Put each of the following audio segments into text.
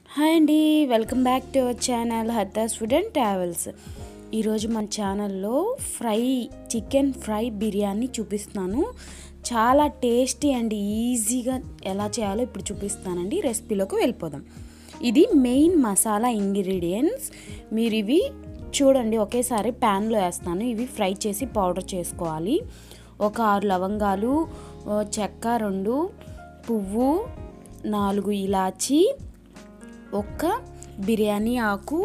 hi అండి welcome back to our channel హత్తా student travels ఈరోజు మన ఛానల్లో ఫ్రై చికెన్ ఫ్రై బిర్యానీ చూపిస్తున్నాను చాలా టేస్టీ అండ్ ఈజీగా ఎలా చేయాలో ఇప్పుడు చూపిస్తానండి రెసిపీలోకి వెళ్ళిపోదాం ఇది మెయిన్ మసాలా ఇంగ్రీడియంట్స్ మీరు ఇవి చూడండి ఒకేసారి ప్యాన్లో వేస్తాను ఇవి ఫ్రై చేసి పౌడర్ చేసుకోవాలి ఒక ఆరు లవంగాలు ఓ చెక్క రెండు పువ్వు నాలుగు ఇలాచి ఒక బిర్యానీ ఆకు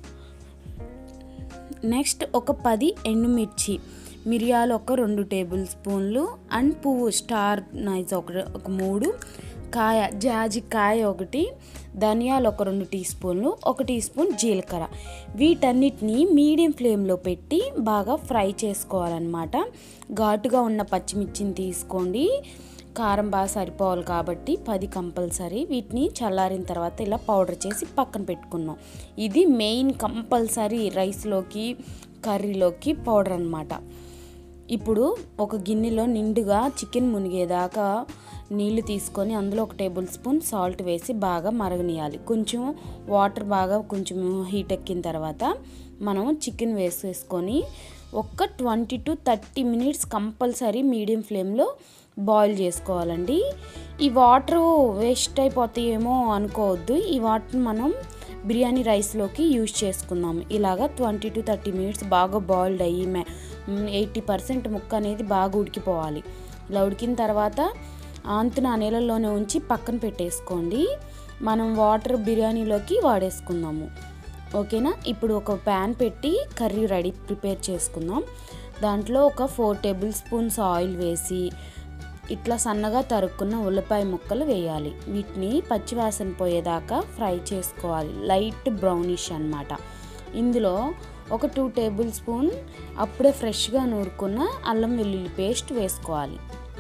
నెక్స్ట్ ఒక పది ఎండుమిర్చి మిరియాలు ఒక రెండు టేబుల్ స్పూన్లు అండ్ పువ్వు స్టార్ నైజ్ ఒక ఒక మూడు కాయ జాజి కాయ ఒకటి ధనియాలు ఒక రెండు టీ స్పూన్లు ఒక టీ స్పూన్ జీలకర్ర వీటన్నిటిని మీడియం ఫ్లేమ్లో పెట్టి బాగా ఫ్రై చేసుకోవాలన్నమాట ఘాటుగా ఉన్న పచ్చిమిర్చిని తీసుకోండి కారం బాగా సరిపోవాలి కాబట్టి పది కంపల్సరీ వీటిని చల్లారిన తర్వాత ఇలా పౌడర్ చేసి పక్కన పెట్టుకున్నాం ఇది మెయిన్ కంపల్సరీ రైస్లోకి కర్రీలోకి పౌడర్ అనమాట ఇప్పుడు ఒక గిన్నెలో నిండుగా చికెన్ మునిగేదాకా నీళ్లు తీసుకొని అందులో ఒక టేబుల్ స్పూన్ సాల్ట్ వేసి బాగా మరగనియాలి కొంచెం వాటర్ బాగా కొంచెం హీట్ ఎక్కిన తర్వాత మనం చికెన్ వేసేసుకొని ఒక twenty to thirty minutes compulsory medium ఫ్లేమ్లో బాయిల్ చేసుకోవాలండి ఈ వాటర్ వేస్ట్ అయిపోతాయేమో అనుకోవద్దు ఈ వాటర్ మనం బిర్యానీ రైస్లోకి యూజ్ చేసుకుందాం ఇలాగా ట్వంటీ టు థర్టీ మినిట్స్ బాగా బాయిల్డ్ అయ్యి ఎయిటీ పర్సెంట్ ముక్క అనేది బాగా ఉడికిపోవాలి ఇలా ఉడికిన తర్వాత ఆంతున ఆ నీళ్ళల్లోనే ఉంచి పక్కన పెట్టేసుకోండి మనం వాటర్ బిర్యానీలోకి వాడేసుకుందాము ఓకేనా ఇప్పుడు ఒక ప్యాన్ పెట్టి కర్రీ రెడీ ప్రిపేర్ చేసుకుందాం దాంట్లో ఒక ఫోర్ టేబుల్ స్పూన్స్ ఆయిల్ వేసి ఇట్లా సన్నగా తరుక్కున్న ఉల్లిపాయ ముక్కలు వేయాలి వీటిని పచ్చివాసన పోయేదాకా ఫ్రై చేసుకోవాలి లైట్ బ్రౌనిష్ అనమాట ఇందులో ఒక టూ టేబుల్ స్పూన్ అప్పుడే ఫ్రెష్గా నూరుకున్న అల్లం వెల్లుల్లి పేస్ట్ వేసుకోవాలి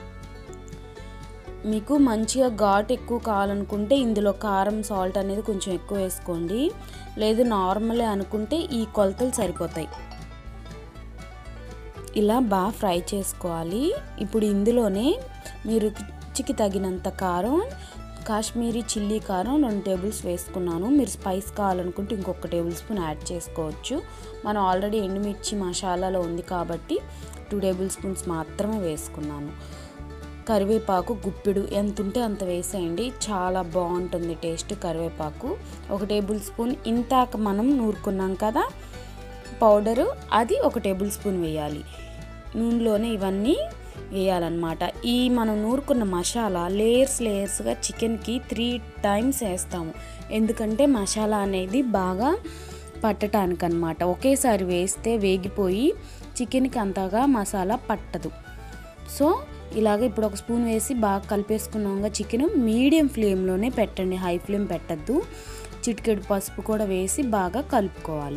మీకు మంచిగా ఘాట్ ఎక్కువ కావాలనుకుంటే ఇందులో కారం సాల్ట్ అనేది కొంచెం ఎక్కువ వేసుకోండి లేదు నార్మలే అనుకుంటే ఈ కొలతలు సరిపోతాయి ఇలా బాగా ఫ్రై చేసుకోవాలి ఇప్పుడు ఇందులోనే మీరు రుచికి తగినంత కారం కాశ్మీరీ చిల్లీ కారం రెండు టేబుల్స్ వేసుకున్నాను మీరు స్పైస్ కావాలనుకుంటే ఇంకొక టేబుల్ స్పూన్ యాడ్ చేసుకోవచ్చు మనం ఆల్రెడీ ఎండుమిర్చి మసాలాలో ఉంది కాబట్టి టూ టేబుల్ స్పూన్స్ మాత్రమే వేసుకున్నాను కరివేపాకు గుప్పిడు ఎంత ఉంటే అంత వేసేయండి చాలా బాగుంటుంది టేస్ట్ కరివేపాకు ఒక టేబుల్ స్పూన్ ఇంతాక మనం నూరుకున్నాం కదా పౌడరు అది ఒక టేబుల్ స్పూన్ వేయాలి నూనెలోనే ఇవన్నీ వేయాలన్నమాట ఈ మనం నూరుకున్న మసాలా లేయర్స్ లేయర్స్గా చికెన్కి త్రీ టైమ్స్ వేస్తాము ఎందుకంటే మసాలా అనేది బాగా పట్టడానికి అనమాట ఒకేసారి వేస్తే వేగిపోయి చికెన్కి అంతగా మసాలా పట్టదు సో ఇలాగ ఇప్పుడు ఒక స్పూన్ వేసి బాగా కలిపేసుకున్నాక చికెన్ మీడియం ఫ్లేమ్లోనే పెట్టండి హై ఫ్లేమ్ పెట్టద్దు చిటికెడు పసుపు కూడా వేసి బాగా కలుపుకోవాలి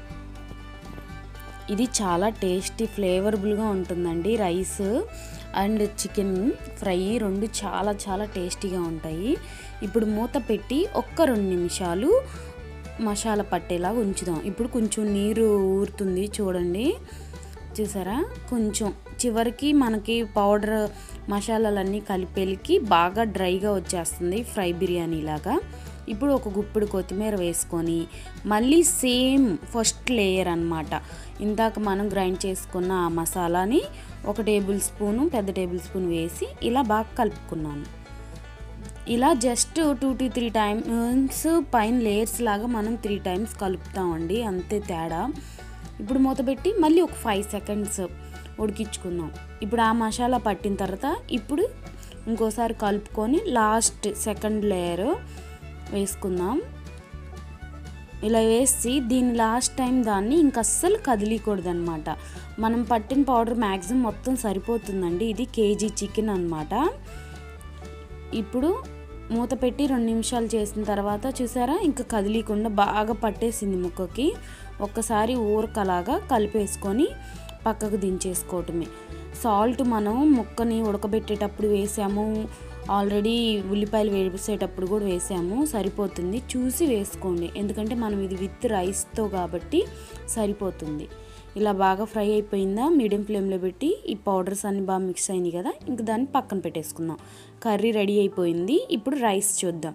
ఇది చాలా టేస్టీ ఫ్లేవరబుల్గా ఉంటుందండి రైస్ అండ్ చికెన్ ఫ్రై రెండు చాలా చాలా టేస్టీగా ఉంటాయి ఇప్పుడు మూత పెట్టి ఒక్క రెండు నిమిషాలు మసాలా పట్టేలా ఉంచుదాం ఇప్పుడు కొంచెం నీరు ఊరుతుంది చూడండి చూసారా కొంచెం చివరికి మనకి పౌడర్ మసాలాలన్నీ కలిపేలికి బాగా డ్రైగా వచ్చేస్తుంది ఫ్రై బిర్యానీ లాగా ఇప్పుడు ఒక గుప్పిడి కొత్తిమీర వేసుకొని మళ్ళీ సేమ్ ఫస్ట్ లేయర్ అనమాట ఇందాక మనం గ్రైండ్ చేసుకున్న ఆ మసాలాని ఒక టేబుల్ స్పూను పెద్ద టేబుల్ స్పూన్ వేసి ఇలా బాగా కలుపుకున్నాను ఇలా just two to three times పైన లేయర్స్ లాగా మనం త్రీ టైమ్స్ కలుపుతామండి అంతే తేడా ఇప్పుడు మూత పెట్టి మళ్ళీ ఒక ఫైవ్ సెకండ్స్ ఉడికించుకుందాం ఇప్పుడు ఆ మసాలా పట్టిన తర్వాత ఇప్పుడు ఇంకోసారి కలుపుకొని లాస్ట్ సెకండ్ లేయర్ వేసుకుందాం ఇలా వేసి దీని లాస్ట్ టైం దాన్ని ఇంక అస్సలు కదిలీకూడదు అనమాట మనం పట్టిన పౌడర్ మ్యాక్సిమం మొత్తం సరిపోతుందండి ఇది కేజీ చికెన్ అనమాట ఇప్పుడు మూత పెట్టి రెండు నిమిషాలు చేసిన తర్వాత చూసారా ఇంకా కదిలీకుండా బాగా పట్టేసింది ముక్కకి ఒక్కసారి ఊరకలాగా కలిపేసుకొని పక్కకు దించేసుకోవటమే సాల్ట్ మనం ముక్కని ఉడకబెట్టేటప్పుడు వేసాము ఆల్రెడీ ఉల్లిపాయలు వేసేటప్పుడు కూడా వేసాము సరిపోతుంది చూసి వేసుకోండి ఎందుకంటే మనం ఇది విత్ రైస్తో కాబట్టి సరిపోతుంది ఇలా బాగా ఫ్రై అయిపోయిందా మీడియం ఫ్లేమ్లో పెట్టి ఈ పౌడర్స్ అన్ని బాగా మిక్స్ అయినాయి కదా ఇంక దాన్ని పక్కన పెట్టేసుకుందాం కర్రీ రెడీ అయిపోయింది ఇప్పుడు రైస్ చూద్దాం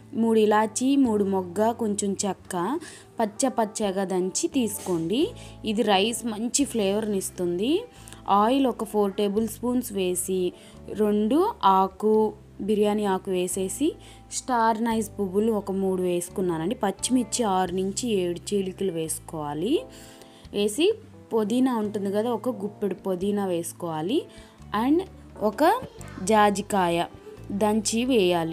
మూడు ఇలాచి మూడు మొగ్గ కొంచెం చెక్క పచ్చ పచ్చగా దంచి తీసుకోండి ఇది రైస్ మంచి ఫ్లేవర్ని ఇస్తుంది ఆయిల్ ఒక ఫోర్ టేబుల్ స్పూన్స్ వేసి రెండు ఆకు బిర్యానీ ఆకు వేసేసి స్టార్ నైస్ పువ్వులు ఒక మూడు వేసుకున్నానండి పచ్చిమిర్చి ఆరు నుంచి ఏడు చీలికలు వేసుకోవాలి వేసి పుదీనా ఉంటుంది కదా ఒక గుప్పెడు పుదీనా వేసుకోవాలి అండ్ ఒక జాజికాయ దంచి వేయాలి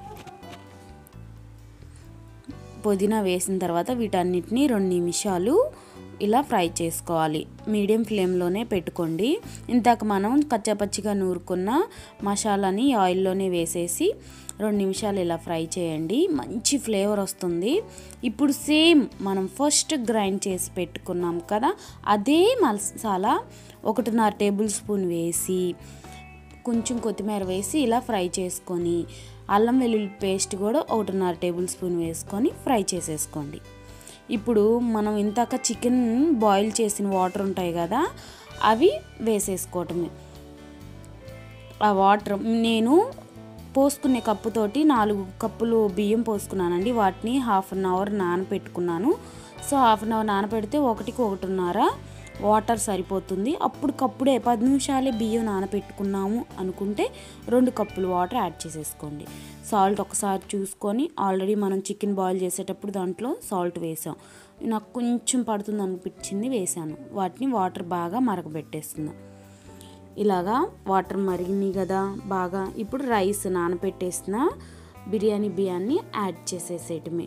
పుదీనా వేసిన తర్వాత వీటన్నిటిని రెండు నిమిషాలు ఇలా ఫ్రై చేసుకోవాలి మీడియం ఫ్లేమ్లోనే పెట్టుకోండి ఇందాక మనం కచ్చపచ్చిగా నూరుకున్న మసాలాని ఆయిల్లోనే వేసేసి రెండు నిమిషాలు ఇలా ఫ్రై చేయండి మంచి ఫ్లేవర్ వస్తుంది ఇప్పుడు సేమ్ మనం ఫస్ట్ గ్రైండ్ చేసి పెట్టుకున్నాం కదా అదే మసాలా ఒకటిన్నర టేబుల్ స్పూన్ వేసి కొంచెం కొత్తిమీర వేసి ఇలా ఫ్రై చేసుకొని అల్లం వెల్లుల్లి పేస్ట్ కూడా ఒకటిన్నర టేబుల్ స్పూన్ వేసుకొని ఫ్రై చేసేసుకోండి ఇప్పుడు మనం ఇంతాక చికెన్ బాయిల్ చేసిన వాటర్ ఉంటాయి కదా అవి వేసేసుకోవటమే ఆ వాటర్ నేను పోసుకునే కప్పుతోటి నాలుగు కప్పులు బియ్యం పోసుకున్నానండి వాటిని హాఫ్ అన్ అవర్ నానపెట్టుకున్నాను సో హాఫ్ అన్ అవర్ నానపెడితే ఒకటికి ఒకటిన్నర వాటర్ సరిపోతుంది అప్పటికప్పుడే పది నిమిషాలే బియ్యం నానపెట్టుకున్నాము అనుకుంటే రెండు కప్పులు వాటర్ యాడ్ చేసేసుకోండి సాల్ట్ ఒకసారి చూసుకొని ఆల్రెడీ మనం చికెన్ బాయిల్ చేసేటప్పుడు దాంట్లో సాల్ట్ వేసాం నాకు కొంచెం పడుతుంది అనిపించింది వేసాను వాటిని వాటర్ బాగా మరగబెట్టేస్తున్నాం ఇలాగా వాటర్ మరిగినాయి కదా బాగా ఇప్పుడు రైస్ నానబెట్టేసిన బిర్యానీ బియ్యాన్ని యాడ్ చేసేసేయటమే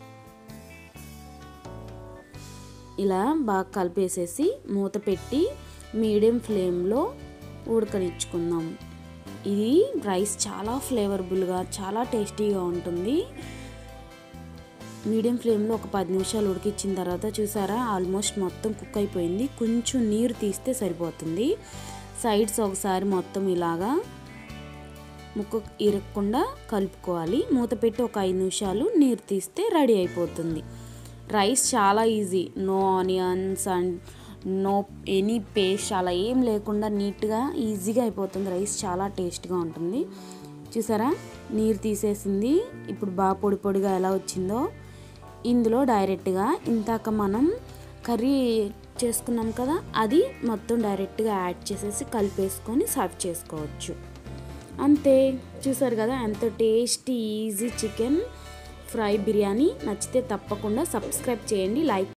ఇలా బాగా కలిపేసేసి మూత పెట్టి మీడియం ఫ్లేమ్లో ఉడకనిచ్చుకుందాం ఇది రైస్ చాలా ఫ్లేవరబుల్గా చాలా టేస్టీగా ఉంటుంది మీడియం ఫ్లేమ్లో ఒక పది నిమిషాలు ఉడికించిన తర్వాత చూసారా ఆల్మోస్ట్ మొత్తం కుక్ అయిపోయింది కొంచెం నీరు తీస్తే సరిపోతుంది సైడ్స్ ఒకసారి మొత్తం ఇలాగా ముక్క ఇరగకుండా కలుపుకోవాలి మూత పెట్టి ఒక ఐదు నిమిషాలు నీరు తీస్తే రెడీ అయిపోతుంది రైస్ చాలా easy no onions and no any paste అలా ఏం లేకుండా నీట్గా ఈజీగా అయిపోతుంది రైస్ చాలా టేస్ట్గా ఉంటుంది చూసారా నీరు తీసేసింది ఇప్పుడు బాగా పొడి పొడిగా ఎలా వచ్చిందో ఇందులో డైరెక్ట్గా ఇంతాక మనం కర్రీ చేసుకున్నాం కదా అది మొత్తం డైరెక్ట్గా యాడ్ చేసేసి కలిపేసుకొని సర్వ్ చేసుకోవచ్చు అంతే చూసారు కదా ఎంత tasty easy chicken fry biryani నచ్చితే తప్పకుండా సబ్స్క్రైబ్ చేయండి లైక్